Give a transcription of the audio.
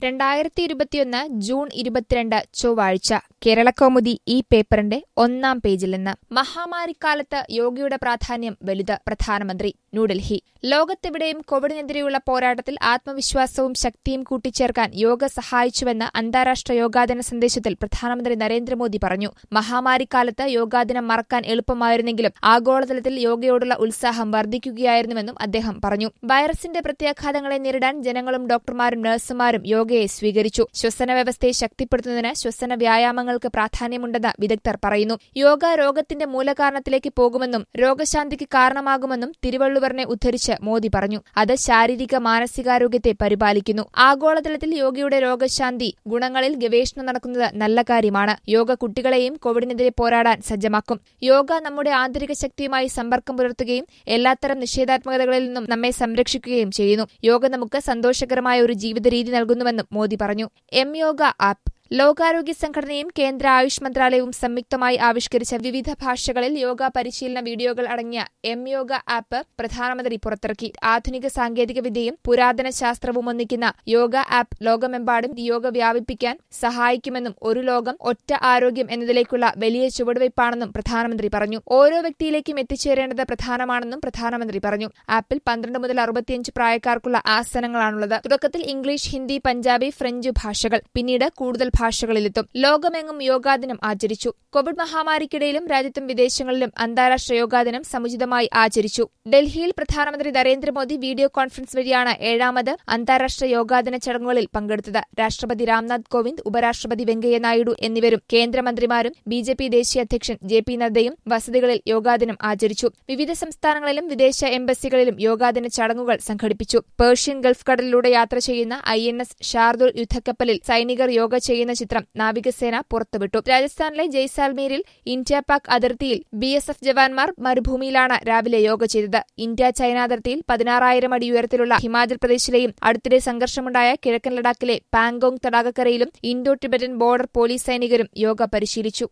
രണ്ടായിരത്തി ഇരുപത്തിയൊന്ന് ജൂൺ ഇരുപത്തിരണ്ട് ചൊവ്വാഴ്ച കേരളകൗമുദി ഈ പേപ്പറിന്റെ ഒന്നാം പേജിൽ നിന്ന് മഹാമാരിക്കാലത്ത് യോഗയുടെ പ്രാധാന്യം വലുത് പ്രധാനമന്ത്രി ന്യൂഡൽഹി ലോകത്തെവിടെയും കോവിഡിനെതിരെയുള്ള പോരാട്ടത്തിൽ ആത്മവിശ്വാസവും ശക്തിയും കൂട്ടിച്ചേർക്കാൻ യോഗ സഹായിച്ചുവെന്ന് അന്താരാഷ്ട്ര യോഗാദിന സന്ദേശത്തിൽ പ്രധാനമന്ത്രി നരേന്ദ്രമോദി പറഞ്ഞു മഹാമാരിക്കാലത്ത് യോഗാദിനം മറക്കാൻ എളുപ്പമായിരുന്നെങ്കിലും ആഗോളതലത്തിൽ യോഗയോടുള്ള ഉത്സാഹം വർദ്ധിക്കുകയായിരുന്നുവെന്നും അദ്ദേഹം പറഞ്ഞു വൈറസിന്റെ പ്രത്യാഘാതങ്ങളെ നേരിടാൻ ജനങ്ങളും ഡോക്ടർമാരും നഴ്സുമാരും യോഗയെ സ്വീകരിച്ചു ശ്വസന വ്യവസ്ഥയെ ശക്തിപ്പെടുത്തുന്നതിന് ശ്വസന വ്യായാമങ്ങൾക്ക് പ്രാധാന്യമുണ്ടെന്ന് വിദഗ്ധർ പറയുന്നു യോഗ രോഗത്തിന്റെ മൂലകാരണത്തിലേക്ക് പോകുമെന്നും രോഗശാന്തിക്ക് കാരണമാകുമെന്നും തിരുവള്ളുവറിനെ ഉദ്ധരിച്ച് മോദി പറഞ്ഞു അത് ശാരീരിക മാനസികാരോഗ്യത്തെ പരിപാലിക്കുന്നു ആഗോളതലത്തിൽ യോഗയുടെ രോഗശാന്തി ഗുണങ്ങളിൽ ഗവേഷണം നടക്കുന്നത് നല്ല കാര്യമാണ് യോഗ കുട്ടികളെയും കോവിഡിനെതിരെ പോരാടാൻ സജ്ജമാക്കും യോഗ നമ്മുടെ ആന്തരിക ശക്തിയുമായി സമ്പർക്കം പുലർത്തുകയും എല്ലാത്തരം നിഷേധാത്മകതകളിൽ നിന്നും നമ്മെ സംരക്ഷിക്കുകയും ചെയ്യുന്നു യോഗ നമുക്ക് സന്തോഷകരമായ ഒരു ജീവിത രീതി നൽകുന്നുവെന്നും മോദി പറഞ്ഞു എം യോഗ ആപ്പ് ലോകാരോഗ്യ സംഘടനയും കേന്ദ്ര ആയുഷ് മന്ത്രാലയവും സംയുക്തമായി ആവിഷ്കരിച്ച വിവിധ ഭാഷകളിൽ യോഗ പരിശീലന വീഡിയോകൾ അടങ്ങിയ എം യോഗ ആപ്പ് പ്രധാനമന്ത്രി പുറത്തിറക്കി ആധുനിക സാങ്കേതികവിദ്യയും പുരാതന ശാസ്ത്രവും ഒന്നിക്കുന്ന യോഗ ആപ്പ് ലോകമെമ്പാടും യോഗ വ്യാപിപ്പിക്കാൻ സഹായിക്കുമെന്നും ഒരു ലോകം ഒറ്റ ആരോഗ്യം എന്നതിലേക്കുള്ള വലിയ ചുവടുവയ്പ്പാണെന്നും പ്രധാനമന്ത്രി പറഞ്ഞു ഓരോ വ്യക്തിയിലേക്കും എത്തിച്ചേരേണ്ടത് പ്രധാനമാണെന്നും പ്രധാനമന്ത്രി പറഞ്ഞു ആപ്പിൽ പന്ത്രണ്ട് മുതൽ അറുപത്തിയഞ്ച് പ്രായക്കാർക്കുള്ള ആസനങ്ങളാണുള്ളത് തുടക്കത്തിൽ ഇംഗ്ലീഷ് ഹിന്ദി പഞ്ചാബി ഫ്രഞ്ച് ഭാഷകൾ പിന്നീട് കൂടുതൽ ഭാഷകളിലെത്തും ലോകമെങ്ങും യോഗാദിനം ആചരിച്ചു കോവിഡ് മഹാമാരിക്കിടയിലും രാജ്യത്തും വിദേശങ്ങളിലും അന്താരാഷ്ട്ര യോഗാദിനം സമുചിതമായി ആചരിച്ചു ഡൽഹിയിൽ പ്രധാനമന്ത്രി നരേന്ദ്രമോദി വീഡിയോ കോൺഫറൻസ് വഴിയാണ് ഏഴാമത് അന്താരാഷ്ട്ര യോഗാദിന ചടങ്ങുകളിൽ പങ്കെടുത്തത് രാഷ്ട്രപതി രാംനാഥ് കോവിന്ദ് ഉപരാഷ്ട്രപതി വെങ്കയ്യ നായിഡു എന്നിവരും കേന്ദ്രമന്ത്രിമാരും ബി ജെ പി ദേശീയ അധ്യക്ഷൻ ജെ പി നദ്ദയും വസതികളിൽ യോഗാദിനം ആചരിച്ചു വിവിധ സംസ്ഥാനങ്ങളിലും വിദേശ എംബസികളിലും യോഗാദിന ചടങ്ങുകൾ സംഘടിപ്പിച്ചു പേർഷ്യൻ ഗൾഫ് കടലിലൂടെ യാത്ര ചെയ്യുന്ന ഐ എൻ എസ് ഷാർദുൽ യുദ്ധക്കപ്പലിൽ സൈനികർ യോഗ ചെയ്യുന്ന ചിത്രം നാവികസേന പുറത്തുവിട്ടു രാജസ്ഥാനിലെ ജയ്സാൽമീരിൽ ഇന്ത്യ പാക് അതിർത്തിയിൽ ബി എസ് എഫ് ജവാന്മാർ മരുഭൂമിയിലാണ് രാവിലെ യോഗ ചെയ്തത് ഇന്ത്യ ചൈന അതിർത്തിയിൽ പതിനാറായിരം അടി ഉയരത്തിലുള്ള ഹിമാചൽ പ്രദേശിലെയും അടുത്തിടെ സംഘർഷമുണ്ടായ കിഴക്കൻ ലഡാക്കിലെ പാങ്കോങ് തടാകക്കരയിലും ഇൻഡോ ടിബറ്റൻ ബോർഡർ പോലീസ് സൈനികരും യോഗ പരിശീലിച്ചു